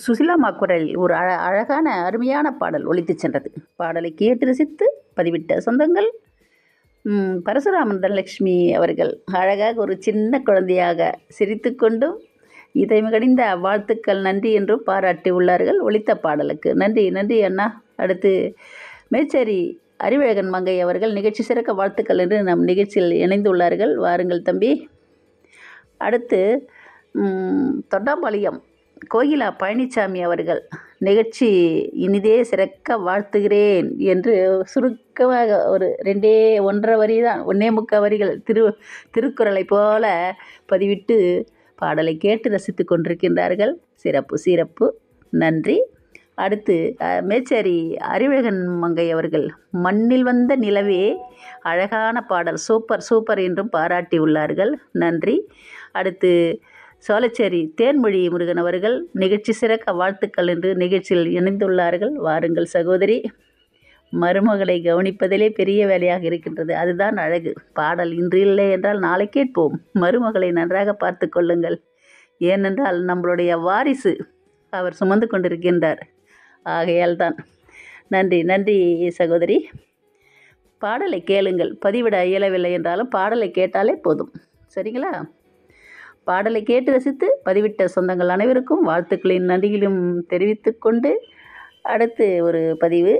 சுசிலாமா குரலில் ஒரு அழ அழகான அருமையான பாடல் ஒலித்துச் சென்றது பாடலை கேட்டு ரசித்து பதிவிட்ட சொந்தங்கள் ம், பரசுராமன் தனலட்சுமி அவர்கள் அழகாக ஒரு சின்ன குழந்தையாக சிரித்துக்கொண்டும் இதயமிகடிந்த வாழ்த்துக்கள் நன்றி என்றும் பாராட்டி உள்ளார்கள் ஒலித்த பாடலுக்கு நன்றி நன்றி அண்ணா அடுத்து மேச்சேரி அறிவழகன் மங்கை அவர்கள் நிகழ்ச்சி சிறக்க வாழ்த்துக்கள் என்று நம் நிகழ்ச்சியில் இணைந்துள்ளார்கள் வாருங்கள் தம்பி அடுத்து ம், தொட்டாம்பாளையம் கோகிலா பழனிசாமி அவர்கள் நிகழ்ச்சி இனிதே சிறக்க வாழ்த்துகிறேன் என்று சுருக்கமாக ஒரு ரெண்டே ஒன்றரை வரி தான் ஒன்னே முக்கால் வரிகள் திரு திருக்குறளை போல பதிவிட்டு பாடலை கேட்டு ரசித்து கொண்டிருக்கின்றார்கள் சிறப்பு சிறப்பு நன்றி அடுத்து அஹ், மேச்சேரி அறிவழகன் மங்கை அவர்கள் மண்ணில் வந்த நிலவே அழகான பாடல் சூப்பர் சூப்பர் என்றும் பாராட்டி உள்ளார்கள் நன்றி அடுத்து சோலைச்சேரி தேன்மொழி முருகன் அவர்கள் நிகழ்ச்சி சிறக்க வாழ்த்துக்கள் என்று நிகழ்ச்சியில் இணைந்துள்ளார்கள் வாருங்கள் சகோதரி மருமகளை கவனிப்பதிலே பெரிய வேலையாக இருக்கின்றது அதுதான் அழகு பாடல் இன்று இல்லை என்றால் நாளை கேட்போம் மருமகளை நன்றாக பார்த்து கொள்ளுங்கள் ஏனென்றால் நம்மளுடைய வாரிசு அவர் சுமந்து கொண்டிருக்கின்றார் ஆகையால் தான் நன்றி நன்றி சகோதரி பாடலை கேளுங்கள் பதிவிட இயலவில்லை என்றாலும் பாடலை கேட்டாலே போதும் சரிங்களா பாடலை கேட்டு ரசித்து பதிவிட்ட சொந்தங்கள் அனைவருக்கும் வாழ்த்துக்களின் நன்றியிலும் தெரிவித்துக் கொண்டு அடுத்து ஒரு பதிவு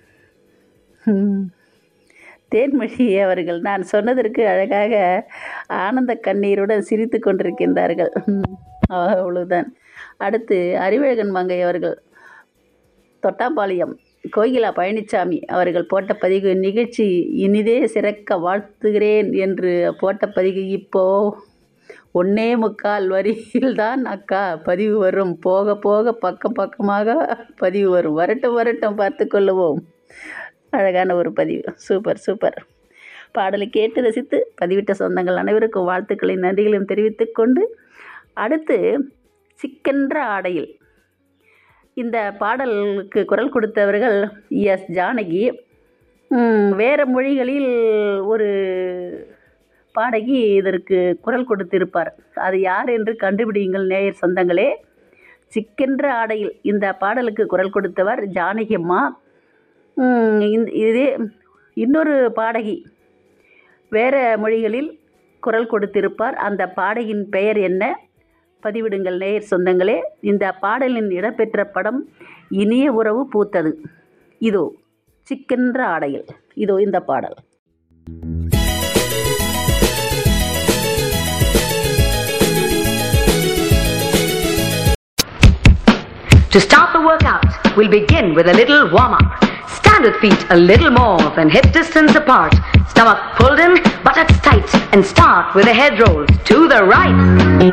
ஹம், தேன்மொழி அவர்கள் நான் சொன்னதற்கு அழகாக ஆனந்த கண்ணீருடன் சிரித்து கொண்டிருக்கின்றார்கள் ஹம், அவ்வளவுதான் அடுத்து அறிவழகன் மங்கை அவர்கள் தொட்டாம்பாளையம் கோகிலா பழனிசாமி அவர்கள் போட்ட பதிவு நிகழ்ச்சி இனிதே சிறக்க வாழ்த்துகிறேன் என்று போட்ட பதிவு இப்போ ஒன்னே முக்கால் வரியில்தான் அக்கா பதிவு வரும் போக போக பக்கம் பக்கமாக பதிவு வரும் வரட்டும் வரட்டும் பார்த்து கொள்ளுவோம் அழகான ஒரு பதிவு சூப்பர் சூப்பர் பாடலை கேட்டு ரசித்து பதிவிட்ட சொந்தங்கள் அனைவருக்கும் வாழ்த்துக்களை நன்றிகளையும் தெரிவித்துக் கொண்டு அடுத்து சிக்கென்ற ஆடையில் இந்த பாடலுக்கு குரல் கொடுத்தவர்கள் எஸ் ஜானகி ம், வேறு மொழிகளில் ஒரு பாடகி இதற்கு குரல் கொடுத்திருப்பார் அது யார் என்று கண்டுபிடியுங்கள் நேயர் சொந்தங்களே சிக்கென்ற ஆடையில் இந்த பாடலுக்கு குரல் கொடுத்தவர் ஜானகி அம்மா ம், இந்த இதே இன்னொரு பாடகி வேறு மொழிகளில் குரல் கொடுத்திருப்பார் அந்த பாடகியின் பெயர் என்ன பதிவிடுங்கள் நேயர் சொந்தங்களே இந்த பாடலின் இடம்பெற்ற படம் இனிய உறவு பூத்தது இதோ சிக்கென்ற ஆடையில் இதோ இந்த பாடல் To start the workout, we'll begin with a little warm-up. Stand with feet a little more than hip distance apart. Stomach pulled in, buttocks tight, and start with the head rolls to the right.